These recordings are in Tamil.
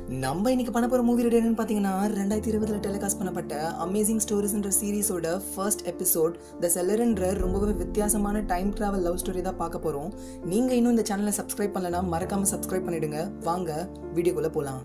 நம்ம இன்னைக்கு பண்ண போகிற மூவி ரெடி என்னன்னு பார்த்தீங்கன்னா ரெண்டாயிரத்தி இருபதுல டெலிகாஸ்ட் பண்ணப்பட்ட அமேசிங் ஸ்டோரிஸ்ன்ற சீரிஸோட ஃபர்ஸ்ட் எபிசோட் த செல்லர்ன்ற ரொம்பவே வித்தியாசமான டைம் ட்ராவல் லவ் ஸ்டோரி தான் பார்க்க போகிறோம் நீங்கள் இன்னும் இந்த சேனலை சப்ஸ்கிரைப் பண்ணலனா மறக்காமல் சப்ஸ்கிரைப் பண்ணிடுங்க வாங்க வீடியோக்குள்ளே போகலாம்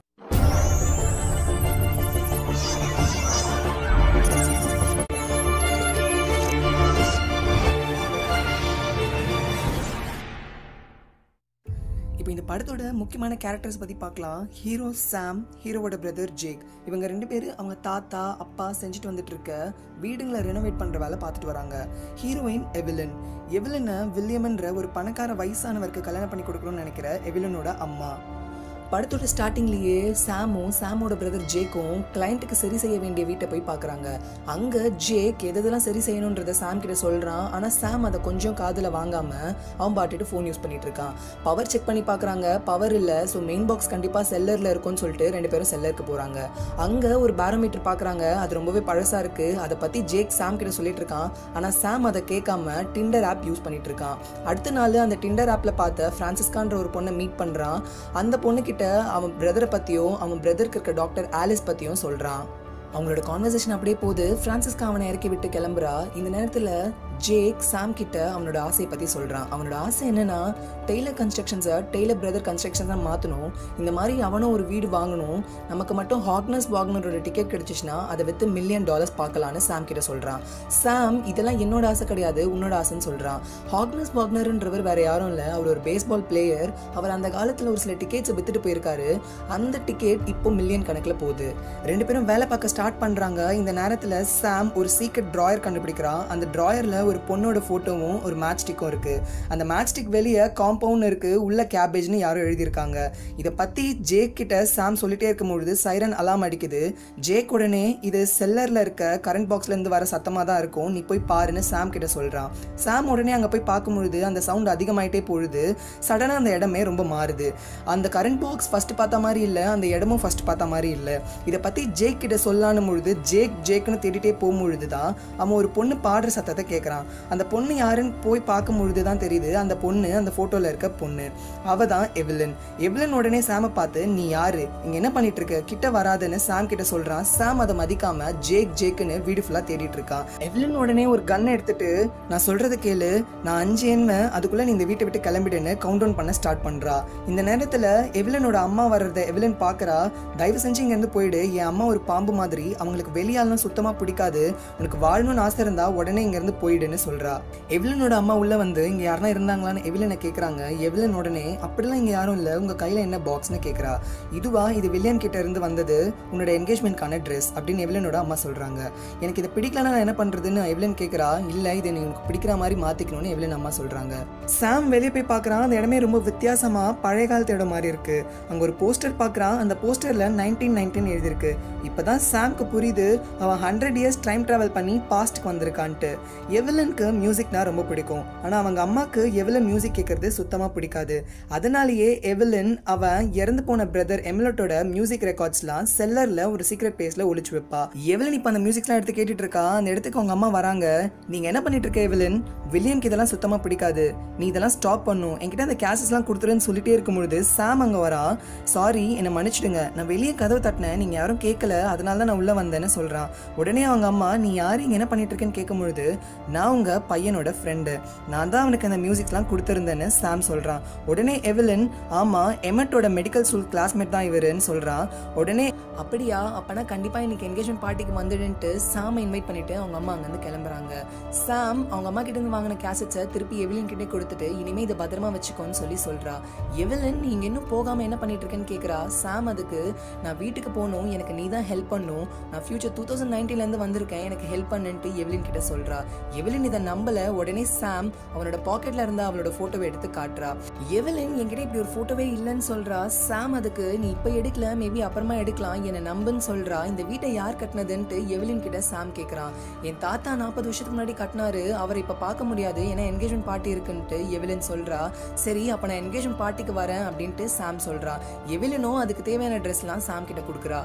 இப்போ இந்த படத்தோட முக்கியமான கேரக்டர்ஸ் பற்றி பார்க்கலாம் ஹீரோ சாம் ஹீரோவோட பிரதர் ஜேக் இவங்க ரெண்டு பேர் அவங்க தாத்தா அப்பா செஞ்சுட்டு வந்துட்டு இருக்க வீடுங்களை ரெனோவேட் பண்ணுற வேலை பார்த்துட்டு வராங்க ஹீரோயின் எவிலன் எவிலனை வில்லியம்ன்ற ஒரு பணக்கார வயசானவருக்கு கல்யாணம் பண்ணி கொடுக்கணும்னு நினைக்கிற எவிலனோட அம்மா படத்தோட ஸ்டார்டிங்லேயே சாமும் சாமோட பிரதர் ஜேக்கும் கிளைண்ட்டுக்கு சரி செய்ய வேண்டிய வீட்டை போய் பார்க்குறாங்க அங்கே ஜேக் எதெல்லாம் சரி செய்யணுன்றத சாம் கிட்ட சொல்கிறான் ஆனால் சாம் அதை கொஞ்சம் காதில் வாங்காமல் அவன் பாட்டுட்டு ஃபோன் யூஸ் பண்ணிட்டு இருக்கான் பவர் செக் பண்ணி பார்க்குறாங்க பவர் இல்லை ஸோ மெயின் பாக்ஸ் கண்டிப்பாக செல்லரில் இருக்கும்னு சொல்லிட்டு ரெண்டு பேரும் செல்லருக்கு போகிறாங்க அங்கே ஒரு பேரோமீட்டர் பார்க்குறாங்க அது ரொம்பவே பழசாக இருக்குது அதை பற்றி ஜேக் சாம் கிட்ட சொல்லிட்டு இருக்கான் ஆனால் சாம் அதை கேட்காம டிண்டர் ஆப் யூஸ் பண்ணிட்டு இருக்கான் அடுத்த நாள் அந்த டிண்டர் ஆப்பில் பார்த்த ஃப்ரான்சிஸ்கான்ற ஒரு பொண்ணை மீட் பண்ணுறான் அந்த பொண்ணுக்கிட்ட அவன் பிரதரை பற்றியும் அவன் பிரதருக்கு இருக்க டாக்டர் ஆலிஸ் பற்றியும் சொல்கிறான் அவங்களோட கான்வர்சேஷன் அப்படியே போகுது ஃப்ரான்சிஸ்கா அவனை இறக்கி விட்டு கிளம்புறா இந்த நேரத்தில் ஜேக் சாம் கிட்ட அவனோட ஆசையை பற்றி சொல்கிறான் அவனோட ஆசை என்னன்னா டெய்லர் கன்ஸ்ட்ரக்ஷன்ஸை டெய்லர் பிரதர் கன்ஸ்ட்ரக்ஷன்ஸாக மாற்றணும் இந்த மாதிரி அவனும் ஒரு வீடு வாங்கணும் நமக்கு மட்டும் ஹாக்னஸ் வாகனரோட டிக்கெட் கிடைச்சிச்சுன்னா அதை வித்து மில்லியன் டாலர்ஸ் பார்க்கலான்னு சாம் கிட்ட சொல்கிறான் சாம் இதெல்லாம் என்னோட ஆசை கிடையாது உன்னோட ஆசைன்னு சொல்கிறான் ஹாக்னஸ் வாக்னர்ன்றவர் வேற யாரும் இல்லை அவர் ஒரு பேஸ்பால் பிளேயர் அவர் அந்த காலத்தில் ஒரு சில டிக்கெட்ஸை வித்துட்டு போயிருக்காரு அந்த டிக்கெட் இப்போ மில்லியன் கணக்கில் போகுது ரெண்டு பேரும் வேலை பார்க்க ஸ்டார்ட் பண்ணுறாங்க இந்த நேரத்தில் சாம் ஒரு சீக்ரெட் ட்ராயர் கண்டுபிடிக்கிறான் அந்த ட்ராயரில் ஒரு பொண்ணோட ஃபோட்டோவும் ஒரு மேட்ச் ஸ்டிக்கும் இருக்குது அந்த மேட்ச் ஸ்டிக் வெளியே காம்பவுண்ட் இருக்குது உள்ள கேபேஜ்னு யாரோ எழுதியிருக்காங்க இதை பற்றி ஜேக் கிட்ட சாம் சொல்லிட்டே இருக்கும்பொழுது சைரன் அலாம் அடிக்குது ஜேக் உடனே இது செல்லரில் இருக்க கரண்ட் பாக்ஸ்லேருந்து வர சத்தமாக தான் இருக்கும் நீ போய் பாருன்னு சாம் கிட்ட சொல்கிறான் சாம் உடனே அங்கே போய் பார்க்கும்பொழுது அந்த சவுண்ட் அதிகமாயிட்டே பொழுது சடனாக அந்த இடமே ரொம்ப மாறுது அந்த கரண்ட் பாக்ஸ் ஃபர்ஸ்ட் பார்த்த மாதிரி இல்லை அந்த இடமும் ஃபர்ஸ்ட் பார்த்த மாதிரி இல்லை இதை பற்றி ஜேக் கிட்ட சொல்லானும் பொழுது ஜேக் ஜேக்குன்னு தேடிட்டே போகும்பொழுது தான் அவன் ஒரு பொண்ணு பாடுற சத்தத்தை கேட்குறான் அந்த பொண்ணு யாருன்னு போய் பார்க்கும் பொழுது தான் தெரியுது அந்த பொண்ணு அந்த ஃபோட்டோவில் இருக்க பொண்ணு அவ தான் எவிலன் எவிலன் உடனே சாமை பார்த்து நீ யாரு இங்க என்ன பண்ணிட்டு இருக்க கிட்ட வராதுன்னு சாம் கிட்ட சொல்றான் சாம் அதை மதிக்காம ஜேக் ஜேக்குன்னு வீடு ஃபுல்லா தேடிட்டு இருக்கான் எவிலன் உடனே ஒரு கன்னை எடுத்துட்டு நான் சொல்றத கேளு நான் அஞ்சு எண்மை அதுக்குள்ள நீ இந்த வீட்டை விட்டு கிளம்பிடுன்னு கவுண்ட் டவுன் பண்ண ஸ்டார்ட் பண்றா இந்த நேரத்துல எவிலனோட அம்மா வர்றத எவிலன் பாக்குறா தயவு செஞ்சு இங்க இருந்து போயிடு என் அம்மா ஒரு பாம்பு மாதிரி அவங்களுக்கு வெளியாலாம் சுத்தமா பிடிக்காது உனக்கு வாழணும்னு ஆசை இருந்தா உடனே இங்க இருந்து போயிடுன்னு சொல்றா எவிலனோட அம்மா உள்ள வந்து இங்க யாருனா இருந்தாங்களான்னு எவிலனை கேக்குறாங்க எவிலன் உடனே அப்படிலாம் இங்க யாரும் இல்ல உங்க கையில என்ன பாக்ஸ்னு கேக்குறா இதுவா இது வில்லியன் கிட்ட இருந்து வந்தது உன்னோட என்கேஜ்மெண்ட்கான ட்ரெஸ் அப்படின்னு எவிலனோட அம்மா சொல்றாங்க எனக்கு இதை பிடிக்கலன்னா நான் என்ன பண்றதுன்னு எவிலன் கேக்குறா இல்ல இதை நீ உனக்கு பிடிக்கிற மாதிரி மாத்திக்கணும்னு எவிலன் அம்மா சொல்றாங்க சாம் வெளியே போய் பார்க்கறான் அந்த இடமே ரொம்ப வித்தியாசமா பழைய காலத்து இடம் மாதிரி இருக்கு அங்க ஒரு போஸ்டர் பார்க்கறான் அந்த போஸ்டர்ல நைன்டீன் நைன்டீன் எழுதியிருக்கு இப்பதான் சாம்க்கு புரியுது அவன் ஹண்ட்ரட் இயர்ஸ் டைம் டிராவல் பண்ணி பாஸ்ட்க்கு வந்திருக்கான்ட்டு எவிலனுக்கு மியூசிக்னா ரொம்ப பிடிக்கும் ஆனா அவங்க அம்மாக்கு எவிலன் மியூசிக் கேட்கறது சுத்தமா பிடிக்காது அதனாலேயே எவிலன் அவன் இறந்து போன பிரதர் எமிலட்டோட மியூசிக் ரெக்கார்ட்ஸ்லாம் செல்லர்ல ஒரு சீக்ரெட் பேஸ்ல ஒளிச்சு வைப்பா எவிலன் இப்ப அந்த மியூசிக்லாம் எடுத்து கேட்டுட்டு இருக்கா அந்த இடத்துக்கு அவங்க அம்மா வராங்க நீங்க என்ன பண்ணிட்டு இருக்க எவிலன் வில்லியனுக்கு இதெல்லாம் சுத்தமா பிடிக்காது நீ இதெல்லாம் ஸ்டாப் பண்ணும் என்கிட்ட அந்த கேசஸ்லாம் கொடுத்துருன்னு சொல்லிட்டே இருக்கும் பொழுது சாம் அங்க வரா சாரி என்னை மன்னிச்சிடுங்க நான் வெளியே கதவு தட்டினேன் நீங்க யாரும் கேட்கல அதனால தான் நான் உள்ள வந்தேன்னு சொல்றான் உடனே அவங்க அம்மா நீ யாரு இங்க என்ன பண்ணிட்டு இருக்கேன்னு கேட்கும் பொழுது நான் உங்க பையனோட ஃப்ரெண்டு நான் தான் அவனுக்கு அந்த மியூசிக்லாம் கொடுத்துருந்தேன்னு சாம் சொல்றான் உடனே எவிலன் ஆமா எமட்டோட மெடிக்கல் ஸ்கூல் கிளாஸ்மேட் தான் இவருன்னு சொல்றான் உடனே அப்படியா அப்பனா கண்டிப்பா இன்னைக்கு என்கேஜ்மெண்ட் பார்ட்டிக்கு வந்துடுன்ட்டு சாமை இன்வைட் பண்ணிட்டு அவங்க அம்மா அங்கேருந்து கிளம்புறாங்க சாம் அவங்க அம்மா கிட்ட இருந்து வாங்கின கேசட்ஸை திருப்பி எவிலின் கிட்டே கொடுத்துட்டு இனிமே இதை பத்திரமா வச்சுக்கோன்னு சொல்லி சொல்றா எவிலன் நீங்க இன்னும் போகாம என்ன பண்ணிட்டு இருக்கேன்னு கேக்குறா சாம் அதுக்கு நான் வீட்டுக்கு போகணும் எனக்கு நீ தான் ஹெல்ப் பண்ணும் நான் ஃபியூச்சர் டூ தௌசண்ட் நைன்டீன்ல இருந்து வந்திருக்கேன் எனக்கு ஹெல்ப் பண்ணுன்ட்டு எவிலின் கிட்ட சொல்றா எவிலின் இதை நம்பல உடனே சாம் அவனோட பாக்கெட்ல இருந்த அவளோட போட்டோவை எடுத்து காட்டுறா எவிலின் என்கிட்ட இப்படி ஒரு போட்டோவே இல்லைன்னு சொல்றா சாம் அதுக்கு நீ இப்ப எடுக்கல மேபி அப்புறமா எடுக்கலாம் என்னை நம்புன்னு சொல்றா இந்த வீட்டை யார் கட்டினதுன்ட்டு எவிலின் கிட்ட சாம் கேக்குறான் என் தாத்தா நாற்பது வருஷத்துக்கு முன்னாடி கட்டினாரு அவரை இப்ப பார்க்க முடியாது ஏன்னா என்கேஜ்மெண்ட் பார்ட்டி இருக்குன்ட்டு எவிலின் சொல்றா சரி அப்ப நான் என்கேஜ்மெண்ட் பார்ட்டிக்கு வரேன் அப்படின்ட்டு சாம் சொல்றா எவிலினோ அதுக்கு தேவையான ட்ரெஸ்லாம் சாம் கிட்ட கொடுக்குறா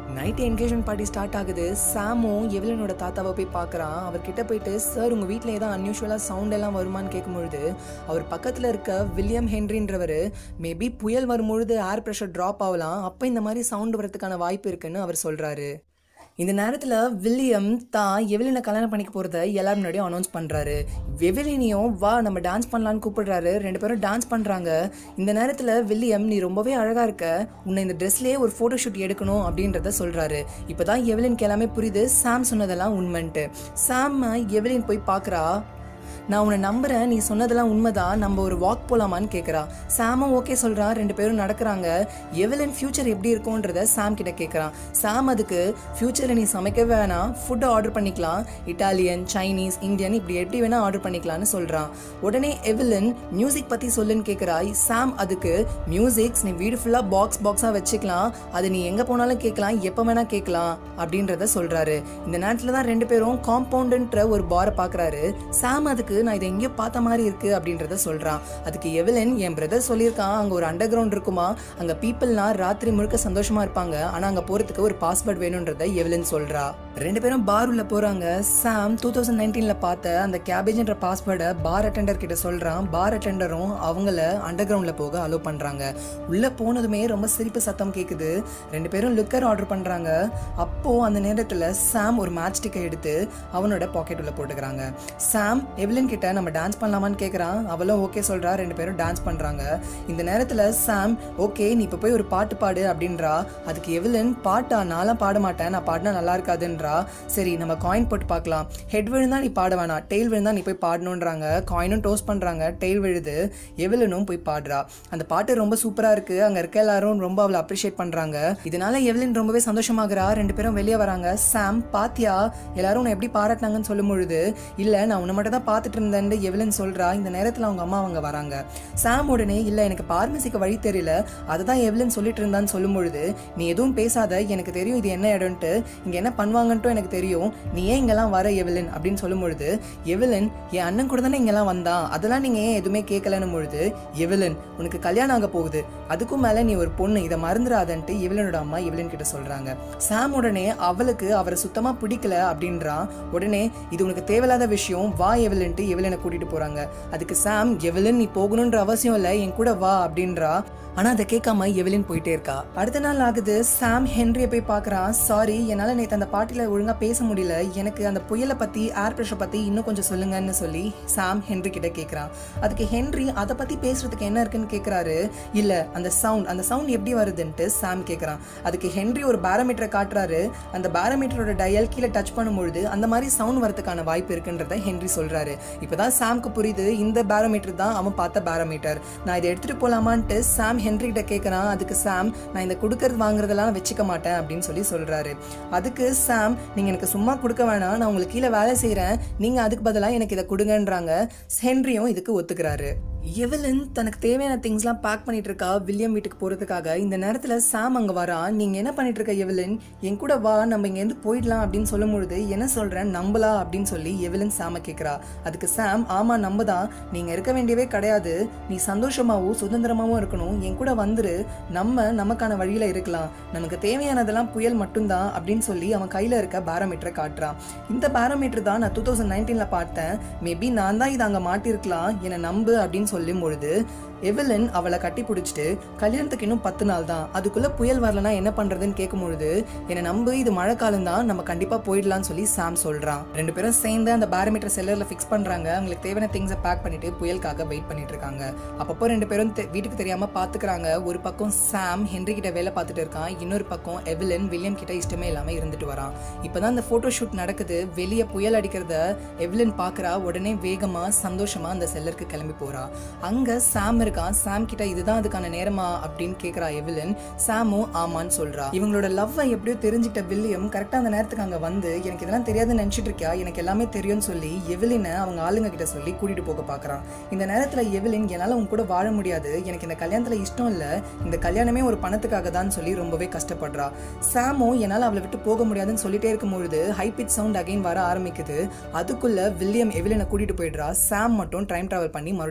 நைட் என்கேஜ்மெண்ட் பார்ட்டி ஸ்டார்ட் ஆகுது சாமும் எவலனோட தாத்தாவை போய் பார்க்குறான் அவர்கிட்ட போயிட்டு சார் உங்கள் வீட்டில் ஏதாவது அன்யூஷுவலாக சவுண்ட் எல்லாம் வருமான்னு கேட்கும்பொழுது அவர் பக்கத்தில் இருக்க வில்லியம் ஹென்ரின்றவர் மேபி புயல் வரும்பொழுது ஏர் ப்ரெஷர் ட்ராப் ஆகலாம் அப்போ இந்த மாதிரி சவுண்ட் வரதுக்கான வாய்ப்பு இருக்குன்னு அவர் சொல்கிறாரு இந்த நேரத்தில் வில்லியம் தான் எவலினை கல்யாணம் பண்ணிக்க போகிறத எல்லாரும் முன்னாடியும் அனௌன்ஸ் பண்ணுறாரு எவலினையும் வா நம்ம டான்ஸ் பண்ணலான்னு கூப்பிடுறாரு ரெண்டு பேரும் டான்ஸ் பண்ணுறாங்க இந்த நேரத்தில் வில்லியம் நீ ரொம்பவே அழகாக இருக்க உன்னை இந்த ட்ரெஸ்லேயே ஒரு ஃபோட்டோ ஷூட் எடுக்கணும் அப்படின்றத சொல்கிறாரு இப்போ தான் எவலினுக்கு எல்லாமே புரியுது சாம் சொன்னதெல்லாம் உண்மைன்ட்டு சாம் எவலின் போய் பார்க்குறா நான் உன்னை நம்புறேன் நீ சொன்னதெல்லாம் உண்மைதான் நம்ம ஒரு வாக் போலாமான்னு கேட்குறா சாமும் ஓகே சொல்கிறான் ரெண்டு பேரும் நடக்கிறாங்க எவலின் ஃபியூச்சர் எப்படி இருக்கும்ன்றத சாம் கிட்ட கேட்குறான் சாம் அதுக்கு ஃபியூச்சரில் நீ சமைக்க வேணாம் ஃபுட்டை ஆர்டர் பண்ணிக்கலாம் இட்டாலியன் சைனீஸ் இந்தியன் இப்படி எப்படி வேணால் ஆர்டர் பண்ணிக்கலாம்னு சொல்கிறான் உடனே எவலின் மியூசிக் பற்றி சொல்லுன்னு கேட்குறா சாம் அதுக்கு மியூசிக்ஸ் நீ வீடு ஃபுல்லாக பாக்ஸ் பாக்ஸாக வச்சுக்கலாம் அது நீ எங்கே போனாலும் கேட்கலாம் எப்போ வேணால் கேட்கலாம் அப்படின்றத சொல்கிறாரு இந்த நேரத்தில் தான் ரெண்டு பேரும் காம்பவுண்டுன்ற ஒரு பாரை பார்க்குறாரு சாம் அதுக்கு நான் இதை எங்கேயோ பார்த்த மாதிரி இருக்கு அப்படின்றத சொல்றான் அதுக்கு எவலன் என் பிரதர் சொல்லியிருக்கான் அங்க ஒரு அண்டர் கிரவுண்ட் இருக்குமா அங்க பீப்புள்னா ராத்திரி முழுக்க சந்தோஷமா இருப்பாங்க ஆனா அங்க போறதுக்கு ஒரு பாஸ்வேர்ட் வேணும்ன்றத எவலன் சொல்றா ரெண்டு பேரும் பார் உள்ள போறாங்க சாம் டூ தௌசண்ட் நைன்டீன்ல பார்த்த அந்த கேபேஜ்ன்ற பாஸ்வேர்டை பார் அட்டெண்டர் கிட்ட சொல்றான் பார் அட்டெண்டரும் அவங்கள அண்டர் கிரவுண்ட்ல போக அலோ பண்றாங்க உள்ள போனதுமே ரொம்ப சிரிப்பு சத்தம் கேக்குது ரெண்டு பேரும் லிக்கர் ஆர்டர் பண்றாங்க அப்போ அந்த நேரத்துல சாம் ஒரு மேட்ச் டிக்கெட் எடுத்து அவனோட பாக்கெட் உள்ள போட்டுக்கிறாங்க சாம் எவ்லின் கிட்ட நம்ம டான்ஸ் பண்ணலாமான்னு கேட்குறான் அவளும் ஓகே சொல்றா ரெண்டு பேரும் டான்ஸ் பண்றாங்க இந்த நேரத்துல சாம் ஓகே நீ இப்போ போய் ஒரு பாட்டு பாடு அப்படின்றா அதுக்கு எவ்லின் பாட்டா நான்லாம் பாட மாட்டேன் நான் பாடினா நல்லா இருக்காதுன்றா சரி நம்ம காயின் போட்டு பார்க்கலாம் ஹெட் விழுந்தா நீ பாட வேணாம் டெய்ல் விழுந்தா நீ போய் பாடணுன்றாங்க காயினும் டோஸ்ட் பண்றாங்க டெய்ல் விழுது எவலனும் போய் பாடுறா அந்த பாட்டு ரொம்ப சூப்பரா இருக்கு அங்க இருக்க எல்லாரும் ரொம்ப அவளை அப்ரிஷியேட் பண்றாங்க இதனால எவலின் ரொம்பவே சந்தோஷமாகறா ரெண்டு பேரும் வெளியே வராங்க சாம் பாத்தியா எல்லாரும் உன்னை எப்படி பாராட்டினாங்கன்னு சொல்லும் பொழுது இல்ல நான் உன்னை மட்டும் தான் பார்த்துட்டு இருந்தேன்னு எவலின் சொல்றா இந்த நேரத்துல அவங்க அம்மா அவங்க வராங்க சாம் உடனே இல்ல எனக்கு பார்மசிக்கு வழி தெரியல அதை தான் எவலின் சொல்லிட்டு இருந்தான்னு சொல்லும் பொழுது நீ எதுவும் பேசாத எனக்கு தெரியும் இது என்ன இடம்ட்டு இங்க என்ன பண்ணுவாங்கன்ட்டும் எனக்கு தெரியும் நீ ஏன் இங்கெல்லாம் வர எவலின் அப்படின்னு சொல்லும் பொழுது எவலின் என் அண்ணன் கூட தானே இங்கெல்லாம் வந்தான் அதெல்லாம் நீங்க ஏன் எதுவுமே கேட்கலன்னும் பொழுது எவலின் உனக்கு கல்யாணம் ஆக போகுது அதுக்கும் மேல நீ ஒரு பொண்ணு இதை மறந்துடாதன்ட்டு எவலனோட அம்மா எவலின் கிட்ட சொல்றாங்க சாம் உடனே அவளுக்கு அவரை சுத்தமா பிடிக்கல அப்படின்றான் உடனே இது உனக்கு தேவையில்லாத விஷயம் வா எவலன்ட்டு எவலனை கூட்டிட்டு போறாங்க அதுக்கு சாம் எவலன் நீ போகணுன்ற அவசியம் இல்லை என் கூட வா அப்படின்றா ஆனா அதை கேட்காம எவலின் போயிட்டே இருக்கா அடுத்த நாள் ஆகுது சாம் ஹென்ரியை போய் பார்க்கறான் சாரி என்னால நேற்று அந்த பாட்டில ஒழுங்கா பேச முடியல எனக்கு அந்த புயலை பத்தி ஏர் ப்ரெஷர் பத்தி இன்னும் கொஞ்சம் சொல்லுங்கன்னு சொல்லி சாம் ஹென்ரி கிட்ட கேட்கறான் அதுக்கு ஹென்ரி அதை பத்தி பேசுறதுக்கு என்ன இருக்குன்னு கேட்கறாரு இல்ல அந்த சவுண்ட் அந்த சவுண்ட் எப்படி வருதுன்ட்டு சாம் கேட்கறான் அதுக்கு ஹென்ரி ஒரு பேரோமீட்டரை காட்டுறாரு அந்த பேரோமீட்டரோட டயல் கீழே டச் பண்ணும்பொழுது அந்த மாதிரி சவுண்ட் வரதுக்கான வாய்ப்பு இருக்குன்றத ஹென்ரி சொல்றாரு இப்பதான் சாம்க்கு புரியுது இந்த பேரோமீட்டர் தான் அவன் பார்த்த பேரோமீட்டர் நான் இதை எடுத்துட்டு போலாமான்ட்டு சாம் ஹென்ரி கிட்ட கேட்கறான் அதுக்கு சாம் நான் இந்த கொடுக்கறது வாங்குறதெல்லாம் வச்சுக்க மாட்டேன் அப்படின்னு சொல்லி சொல்றாரு அதுக்கு சாம் நீங்க எனக்கு சும்மா கொடுக்க வேணாம் நான் உங்களுக்கு கீழே வேலை செய்றேன் நீங்க அதுக்கு பதிலாக எனக்கு இதை கொடுங்கன்றாங்க ஹென்ரியும் இதுக்கு ஒத்துக்கிறாரு எவலன் தனக்கு தேவையான திங்ஸ்லாம் பேக் பண்ணிட்டு இருக்கா வில்லியம் வீட்டுக்கு போறதுக்காக இந்த நேரத்துல சாம் அங்க வரான் நீங்க என்ன பண்ணிட்டு இருக்க எவலன் என் கூட வா நம்ம இங்க இருந்து போயிடலாம் அப்படின்னு சொல்லும் பொழுது என்ன சொல்றேன் நம்பலா அப்படின்னு சொல்லி எவலன் சாம கேக்குறா அதுக்கு சாம் ஆமா நம்ப தான் நீங்க இருக்க வேண்டியவே கிடையாது நீ சந்தோஷமாவும் சுதந்திரமாவும் இருக்கணும் என் கூட வந்துரு நம்ம நமக்கான வழியில இருக்கலாம் நமக்கு தேவையானதெல்லாம் புயல் மட்டும்தான் அப்படின்னு சொல்லி அவன் கையில இருக்க பேரோமீட்டரை காட்டுறான் இந்த பேரோமீட்டர் தான் நான் டூ தௌசண்ட் நைன்டீன்ல பார்த்தேன் மேபி நான் தான் இதை அங்க மாட்டிருக்கலாம் என்னை நம்பு அப்படின்னு சொல்லும் பொழுது எவலன் அவளை கட்டி பிடிச்சிட்டு கல்யாணத்துக்கு இன்னும் பத்து நாள் தான் அதுக்குள்ள புயல் வரலனா என்ன பண்றதுன்னு கேட்கும் பொழுது என்னை நம்பு இது மழை காலம் தான் நம்ம கண்டிப்பா போயிடலாம்னு சொல்லி சாம் சொல்றான் ரெண்டு பேரும் சேர்ந்து அந்த பேரோமீட்டர் செல்லர்ல ஃபிக்ஸ் பண்றாங்க அவங்களுக்கு தேவையான திங்ஸை பேக் பண்ணிட்டு புயலுக்காக வெயிட் பண்ணிட்டு இருக்காங்க அப்பப்போ ரெண்டு பேரும் தெ- வீட்டுக்கு தெரியாம பாத்துக்கிறாங்க ஒரு பக்கம் சாம் ஹென்ரி கிட்ட வேலை பார்த்துட்டு இருக்கான் இன்னொரு பக்கம் எவலன் வில்லியம் கிட்ட இஷ்டமே இல்லாம இருந்துட்டு வரான் இப்பதான் அந்த போட்டோ ஷூட் நடக்குது வெளியே புயல் அடிக்கிறத எவலன் பாக்குறா உடனே வேகமா சந்தோஷமா அந்த செல்லருக்கு கிளம்பி போறா அங்க சாம் இருக்கான் சாம் கிட்ட இதுதான் அதுக்கான நேரமா அப்படின்னு கேக்குறா எவலன் சாமும் ஆமான்னு சொல்றா இவங்களோட லவ்வை எப்படியோ தெரிஞ்சுக்கிட்ட வில்லியம் கரெக்டா அந்த நேரத்துக்கு அங்க வந்து எனக்கு இதெல்லாம் தெரியாதுன்னு நினைச்சிட்டு இருக்கியா எனக்கு எல்லாமே தெரியும்னு சொல்லி எவலினை அவங்க ஆளுங்க கிட்ட சொல்லி கூட்டிட்டு போக பாக்குறான் இந்த நேரத்துல எவலின் என்னால உன் கூட வாழ முடியாது எனக்கு இந்த கல்யாணத்துல இஷ்டம் இல்ல இந்த கல்யாணமே ஒரு பணத்துக்காக தான் சொல்லி ரொம்பவே கஷ்டப்படுறா சாமும் என்னால அவளை விட்டு போக முடியாதுன்னு சொல்லிட்டே இருக்கும் பொழுது ஹை பிச் சவுண்ட் அகைன் வர ஆரம்பிக்குது அதுக்குள்ள வில்லியம் எவலினை கூட்டிட்டு போயிடுறா சாம் மட்டும் டைம் டிராவல் பண்ணி மறுபடியும் டூ தௌசண்ட்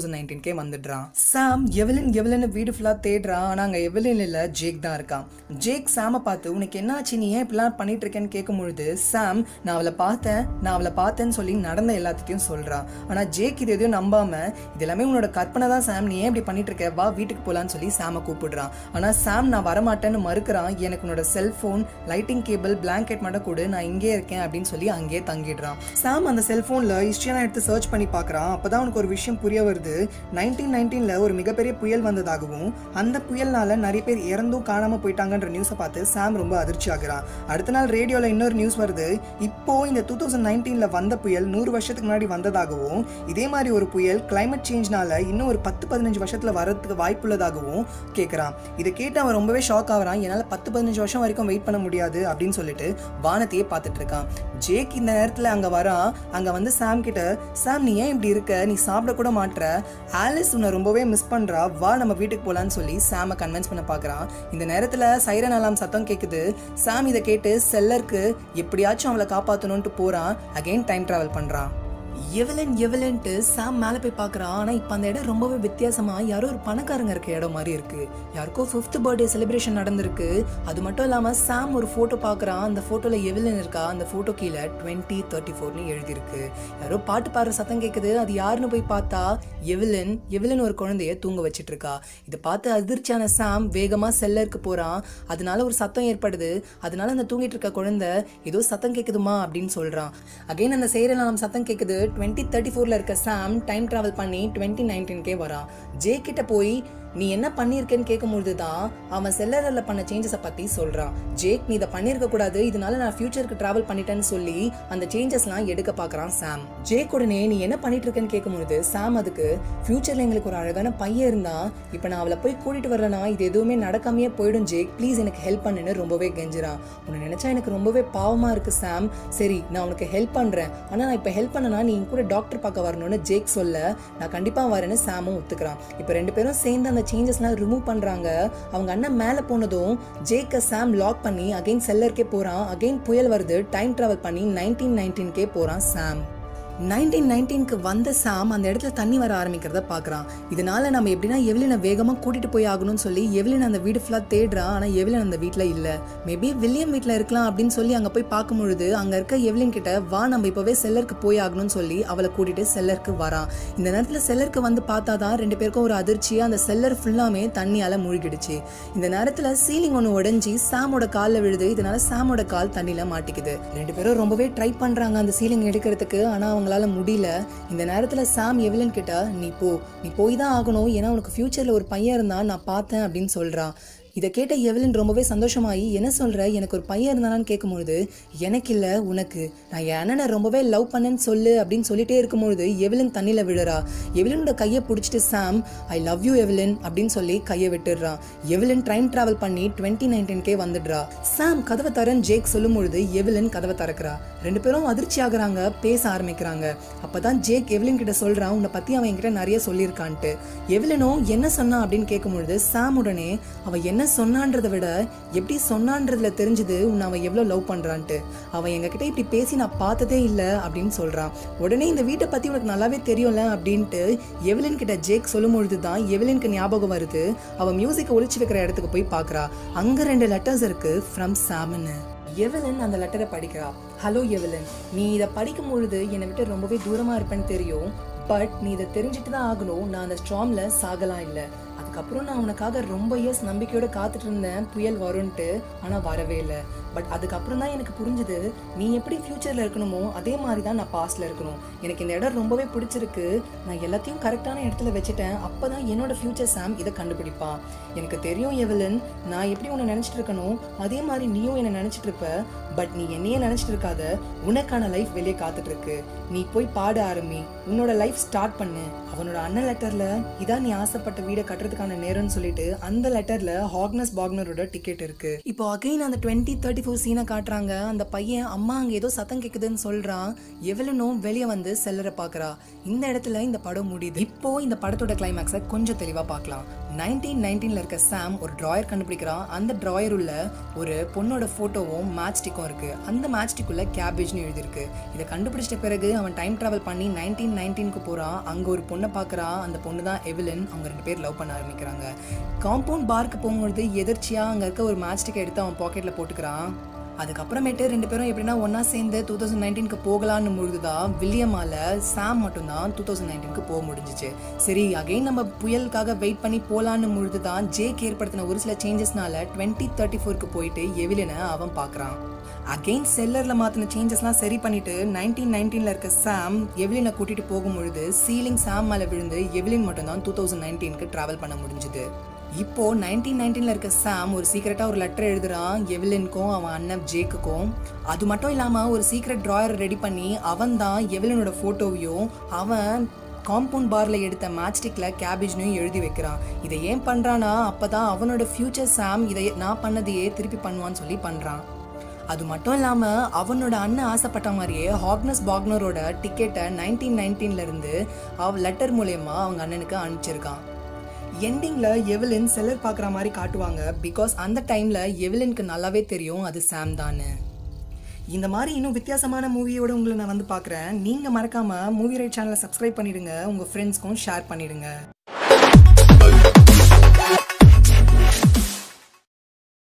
தௌசண்ட் நைன்டீன்கே வந்துடுறான் சாம் எவலின் எவலின்னு வீடு ஃபுல்லாக தேடுறான் ஆனால் அங்கே எவலின் இல்லை ஜேக் தான் இருக்கான் ஜேக் சாமை பார்த்து உனக்கு என்னாச்சு நீ ஏன் இப்படிலாம் பண்ணிட்டு இருக்கேன்னு கேட்கும் பொழுது சாம் நான் அவளை பார்த்தேன் நான் அவளை பார்த்தேன்னு சொல்லி நடந்த எல்லாத்தையும் சொல்கிறான் ஆனால் ஜேக் இது எதையும் நம்பாம இது எல்லாமே உன்னோட கற்பனை தான் சாம் நீ ஏன் இப்படி பண்ணிட்டு இருக்க வா வீட்டுக்கு போகலான்னு சொல்லி சாமை கூப்பிடுறான் ஆனால் சாம் நான் வரமாட்டேன்னு மறுக்கிறான் எனக்கு உன்னோட செல்ஃபோன் லைட்டிங் கேபிள் பிளாங்கெட் மட்டும் கொடு நான் இங்கே இருக்கேன் அப்படின்னு சொல்லி அங்கேயே தங்கிடுறான் சாம் அந்த செல்ஃபோனில் ஹிஸ்ட்ரியெல்லாம் எடுத்து சர்ச் பண்ணி பார்க்குறான் அப்போ தான் அவனுக்கு ஒரு விஷயம் புரிய வருது நைன்டீன் நைன்டீனில் ஒரு மிகப்பெரிய புயல் வந்ததாகவும் அந்த புயல்னால நிறைய பேர் இறந்தும் காணாமல் போயிட்டாங்கன்ற நியூஸை பார்த்து சாம் ரொம்ப அதிர்ச்சி ஆகுறான் அடுத்த நாள் ரேடியோவில் இன்னொரு நியூஸ் வருது இப்போ இந்த டூ தௌசண்ட் நைன்டீனில் வந்த புயல் நூறு வருஷத்துக்கு முன்னாடி வந்ததாகவும் இதே மாதிரி ஒரு புயல் கிளைமேட் சேஞ்ச்னால இன்னும் ஒரு பத்து பதினஞ்சு வருஷத்தில் வரதுக்கு வாய்ப்புள்ளதாகவும் கேட்குறான் இதை கேட்டு அவன் ரொம்பவே ஷாக் ஆகுறான் என்னால் பத்து பதினஞ்சு வருஷம் வரைக்கும் வெயிட் பண்ண முடியாது அப்படின்னு சொல்லிட்டு வானத்தையே பார்த்துட்டு இருக்கான் ஜேக் இந்த நேரத்தில் அங்கே வரான் அங்கே வந்து சாம் கிட்ட சாம் நீ ஏன் இப்படி இருக்க நீ சாப்பிட கூட மாட்ற ஆலிஸ் உன்னை ரொம்பவே மிஸ் பண்ணுறா வா நம்ம வீட்டுக்கு போகலான்னு சொல்லி சாமை கன்வின்ஸ் பண்ண பார்க்குறான் இந்த நேரத்தில் சைரன் அலாம் சத்தம் கேட்குது சாம் இதை கேட்டு செல்லருக்கு எப்படியாச்சும் அவளை காப்பாற்றணுன்ட்டு போகிறான் அகைன் டைம் ட்ராவல் பண்ணுறான் எவலன் எவலன்ட்டு சாம் மேலே போய் பார்க்குறான் ஆனால் இப்போ அந்த இடம் ரொம்பவே வித்தியாசமாக யாரோ ஒரு பணக்காரங்க இருக்க இடம் மாதிரி இருக்கு யாருக்கோ ஃபிஃப்த் பர்த்டே செலிப்ரேஷன் நடந்திருக்கு அது மட்டும் இல்லாமல் சாம் ஒரு ஃபோட்டோ பார்க்குறான் அந்த ஃபோட்டோவில் எவலன் இருக்கா அந்த ஃபோட்டோ கீழே டுவெண்ட்டி தேர்ட்டி ஃபோர்னு எழுதியிருக்கு யாரோ பாட்டு பாடுற சத்தம் கேட்குது அது யாருன்னு போய் பார்த்தா எவலன் எவலன் ஒரு குழந்தைய தூங்க வச்சிட்டு இருக்கா இதை பார்த்து அதிர்ச்சியான சாம் வேகமாக செல்லருக்கு போகிறான் அதனால ஒரு சத்தம் ஏற்படுது அதனால அந்த தூங்கிட்டு இருக்க குழந்தை ஏதோ சத்தம் கேட்குதுமா அப்படின்னு சொல்கிறான் அகைன் அந்த செயலாம் சத்தம் கேட்குது டுவெண்ட்டி தேர்ட்டி ஃபோரில் இருக்க சாம் டைம் ட்ராவல் பண்ணி டுவெண்ட்டி நைன்டீன்கே வரான் ஜே கிட்ட போய் நீ என்ன பண்ணியிருக்கேன்னு கேட்கும்பொழுது தான் அவன் செல்லரில் பண்ண சேஞ்சஸை பற்றி சொல்கிறான் ஜேக் நீ இதை பண்ணியிருக்க கூடாது இதனால நான் ஃபியூச்சருக்கு ட்ராவல் பண்ணிட்டேன்னு சொல்லி அந்த சேஞ்சஸ்லாம் எடுக்க பார்க்குறான் சாம் ஜேக் உடனே நீ என்ன பண்ணிட்டு இருக்கேன்னு கேட்கும்பொழுது சாம் அதுக்கு ஃபியூச்சரில் எங்களுக்கு ஒரு அழகான பையன் இருந்தா இப்போ நான் அவளை போய் கூட்டிட்டு வரலனா இது எதுவுமே நடக்காமையே போயிடும் ஜேக் ப்ளீஸ் எனக்கு ஹெல்ப் பண்ணுன்னு ரொம்பவே கெஞ்சுறான் உன்னை நினச்சா எனக்கு ரொம்பவே பாவமாக இருக்கு சாம் சரி நான் உனக்கு ஹெல்ப் பண்ணுறேன் ஆனால் நான் இப்போ ஹெல்ப் பண்ணனா நீ என் கூட டாக்டர் பார்க்க வரணும்னு ஜேக் சொல்ல நான் கண்டிப்பாக வரேன்னு சாமும் ஒத்துக்கிறான் இப்போ ரெண்டு பேரும் சேர்ந்து அந்த சேஞ்சஸ்லாம் ரிமூவ் பண்ணுறாங்க அவங்க அண்ணன் மேலே போனதும் ஜேக்கை சாம் லாக் பண்ணி அகைன் செல்லருக்கே போகிறான் அகைன் புயல் வருது டைம் ட்ராவல் பண்ணி நைன்டீன் நைன்டீன்கே போகிறான் சாம் நைன்டீன் நைன்டீனுக்கு வந்த சாம் அந்த இடத்துல தண்ணி வர ஆரம்பிக்கிறத பார்க்குறான் இதனால நம்ம எப்படின்னா எவ்லினை வேகமாக கூட்டிட்டு போய் ஆகணும்னு சொல்லி எவ்லின் அந்த வீடு ஃபுல்லாக தேடுறான் ஆனால் எவ்லின் அந்த வீட்டில் இல்லை மேபி வில்லியம் வீட்டில் இருக்கலாம் அப்படின்னு சொல்லி அங்கே போய் பார்க்கும் பொழுது அங்கே இருக்க எவ்லின் கிட்ட வா நம்ம இப்போவே செல்லருக்கு போய் ஆகணும்னு சொல்லி அவளை கூட்டிட்டு செல்லருக்கு வரான் இந்த நேரத்தில் செல்லருக்கு வந்து பார்த்தா தான் ரெண்டு பேருக்கும் ஒரு அதிர்ச்சி அந்த செல்லர் ஃபுல்லாமே தண்ணியால் மூழ்கிடுச்சு இந்த நேரத்தில் சீலிங் ஒன்று உடஞ்சி சாமோட காலில் விழுது இதனால சாமோட கால் தண்ணியில் மாட்டிக்குது ரெண்டு பேரும் ரொம்பவே ட்ரை பண்ணுறாங்க அந்த சீலிங் எடுக்கிறதுக்கு ஆனால் அவங்க அவங்களால முடியல இந்த நேரத்தில் சாம் எவிலன் கிட்ட நீ போ நீ போய் தான் ஆகணும் ஏன்னா உனக்கு ஃப்யூச்சரில் ஒரு பையன் இருந்தா நான் பார்த்தேன் அப்படின்னு சொல்கிறான் இதை கேட்ட எவலின் ரொம்பவே சந்தோஷமாயி என்ன சொல்ற எனக்கு ஒரு பையன் இருந்தானான்னு கேட்கும்பொழுது எனக்கு இல்லை உனக்கு நான் என் அண்ணனை ரொம்பவே லவ் பண்ணேன்னு சொல்லு அப்படின்னு சொல்லிட்டே இருக்கும்பொழுது எவலின் தண்ணியில் விழுறா எவலினோட கையை பிடிச்சிட்டு சாம் ஐ லவ் யூ எவலின் அப்படின்னு சொல்லி கையை விட்டுடுறான் எவலின் டைம் டிராவல் பண்ணி டுவெண்ட்டி நைன்டீன்கே வந்துடுறா சாம் கதவை தரேன் ஜேக் சொல்லும் பொழுது எவலின் கதவை திறக்கிறா ரெண்டு பேரும் அதிர்ச்சி ஆகுறாங்க பேச ஆரம்பிக்கிறாங்க அப்பதான் ஜேக் எவலின் கிட்ட சொல்றான் உன்னை பத்தி அவன் என்கிட்ட நிறைய சொல்லியிருக்கான்ட்டு எவலினும் என்ன சொன்னான் அப்படின்னு கேட்கும்பொழுது சாம் உடனே அவ என்ன சொன்னான்றதை விட எப்படி சொன்னான்றதுல தெரிஞ்சது உன்னை அவன் எவ்வளோ லவ் பண்றான்ட்டு அவன் எங்ககிட்ட இப்படி பேசி நான் பார்த்ததே இல்லை அப்படின்னு சொல்றான் உடனே இந்த வீட்டை பத்தி உனக்கு நல்லாவே தெரியும்ல அப்படின்ட்டு எவலின் கிட்ட ஜேக் சொல்லும் பொழுது தான் எவலினுக்கு ஞாபகம் வருது அவன் மியூசிக்கை ஒளிச்சு வைக்கிற இடத்துக்கு போய் பார்க்கறா அங்க ரெண்டு லெட்டர்ஸ் இருக்கு ஃப்ரம் சாம்னு எவலன் அந்த லெட்டரை படிக்கிறா ஹலோ எவலன் நீ இதை படிக்கும் பொழுது என்னை விட்டு ரொம்பவே தூரமா இருப்பேன்னு தெரியும் பட் நீ இதை தெரிஞ்சுட்டு தான் ஆகணும் நான் அந்த ஸ்ட்ராம்ல சாகலாம் இல்லை அதுக்கப்புறம் நான் உனக்காக ரொம்ப இயர்ஸ் நம்பிக்கையோட காத்துட்டு இருந்தேன் புயல் வரும்ன்ட்டு ஆனால் வரவே இல்லை பட் அதுக்கப்புறம் தான் எனக்கு புரிஞ்சுது நீ எப்படி ஃப்யூச்சரில் இருக்கணுமோ அதே மாதிரி தான் நான் பாஸ்டில் இருக்கணும் எனக்கு இந்த இடம் ரொம்பவே பிடிச்சிருக்கு நான் எல்லாத்தையும் கரெக்டான இடத்துல வச்சுட்டேன் அப்போ தான் என்னோட ஃப்யூச்சர் சாம் இதை கண்டுபிடிப்பான் எனக்கு தெரியும் எவலன் நான் எப்படி உன்னை நினச்சிட்டு இருக்கணும் அதே மாதிரி நீயும் என்னை நினச்சிட்டு இருப்ப பட் நீ என்னையே நினச்சிட்டு இருக்காத உனக்கான லைஃப் வெளியே காத்துட்டு இருக்கு நீ போய் பாட ஆரம்பி உன்னோட லைஃப் ஸ்டார்ட் பண்ணு அவனோட அண்ணன் லெட்டர்ல இதான் நீ ஆசைப்பட்ட வீடை கட்டுறதுக்கான போறதுக்கான நேரம்னு சொல்லிட்டு அந்த லெட்டர்ல ஹாக்னஸ் பாக்னரோட டிக்கெட் இருக்கு இப்போ அகைன் அந்த டுவெண்ட்டி தேர்ட்டி ஃபோர் சீனை காட்டுறாங்க அந்த பையன் அம்மா அங்க ஏதோ சத்தம் கேக்குதுன்னு சொல்றான் எவ்வளனும் வெளியே வந்து செல்லரை பாக்குறா இந்த இடத்துல இந்த படம் முடியுது இப்போ இந்த படத்தோட கிளைமேக்ஸை கொஞ்சம் தெளிவா பார்க்கலாம் நைன்டீன் நைன்டீன்ல இருக்க சாம் ஒரு டிராயர் கண்டுபிடிக்கிறான் அந்த டிராயர் உள்ள ஒரு பொண்ணோட போட்டோவும் மேட்ச் ஸ்டிக்கும் இருக்கு அந்த மேட்ச் ஸ்டிக்குள்ள கேபேஜ்னு எழுதிருக்கு இதை கண்டுபிடிச்சிட்ட பிறகு அவன் டைம் டிராவல் பண்ணி நைன்டீன் நைன்டீனுக்கு போறான் அங்க ஒரு பொண்ணை பார்க்கறான் அந்த பொண்ணு தான் எவிலன் அவங்க ரெண்டு பேர் லவ் பண்ண ஆரம்பிக்கிறாங்க காம்பவுண்ட் பார்க்கு போகும்பொழுது எதிர்ச்சியா அங்க இருக்க ஒரு மேட்ச் ஸ்டிக்கை எடுத்து அவன் பாக்கெட்ல போட்டுக்கிறான் அதுக்கப்புறமேட்டு ரெண்டு பேரும் எப்படின்னா ஒன்றா சேர்ந்து டூ தௌசண்ட் நைன்டீனுக்கு போகலான்னு பொழுது தான் வில்லியமால சாம் மட்டும்தான் டூ தௌசண்ட் நைன்டீனுக்கு போக முடிஞ்சிச்சு சரி அகைன் நம்ம புயலுக்காக வெயிட் பண்ணி போகலான்னு பொழுது தான் ஜேக் ஏற்படுத்தின ஒரு சில சேஞ்சஸ்னால டுவெண்ட்டி தேர்ட்டி ஃபோருக்கு போயிட்டு எவிலனை அவன் பார்க்குறான் அகெயின் செல்லரில் மாற்றின சேஞ்சஸ்லாம் சரி பண்ணிட்டு நைன்டீன் நைன்டீனில் இருக்க சாம் எவிலினை கூட்டிகிட்டு போகும்பொழுது சீலிங் சாம் மேலே விழுந்து எவிலின் மட்டும்தான் டூ தௌசண்ட் நைன்டீனுக்கு ட்ராவல் பண்ண முடிஞ்சுது இப்போ நைன்டீன் நைன்டீன்ல இருக்க சாம் ஒரு சீக்கிரட்டா ஒரு லெட்டர் எழுதுறான் எவிலினுக்கும் அவன் அண்ணன் ஜேக்குக்கும் அது மட்டும் இல்லாம ஒரு சீக்ரெட் டிராயர் ரெடி பண்ணி அவன் தான் எவிலினோட போட்டோவையும் அவன் காம்பவுண்ட் பார்ல எடுத்த மேட்ச்டிக்ல கேபேஜ்னையும் எழுதி வைக்கிறான் இதை ஏன் பண்றானா அப்பதான் அவனோட ஃபியூச்சர் சாம் இதை நான் பண்ணதையே திருப்பி பண்ணுவான்னு சொல்லி பண்றான் அது மட்டும் இல்லாமல் அவனோட அண்ணன் ஆசைப்பட்ட மாதிரியே ஹாக்னஸ் பாக்னரோட டிக்கெட்டை நைன்டீன் நைன்டீன்ல இருந்து அவ லெட்டர் மூலயமா அவங்க அண்ணனுக்கு அனுப்பிச்சிருக்கான் எண்டிங்கில் எவலின் செல்லர் பார்க்குற மாதிரி காட்டுவாங்க பிகாஸ் அந்த டைமில் எவலினுக்கு நல்லாவே தெரியும் அது சாம் தானு இந்த மாதிரி இன்னும் வித்தியாசமான மூவியோட உங்களை நான் வந்து பார்க்குறேன் நீங்கள் மறக்காமல் மூவி ரைட் சேனலை சப்ஸ்கிரைப் பண்ணிடுங்க உங்கள் ஃப்ரெண்ட்ஸ்க்கும் ஷேர் பண்ணிடுங்க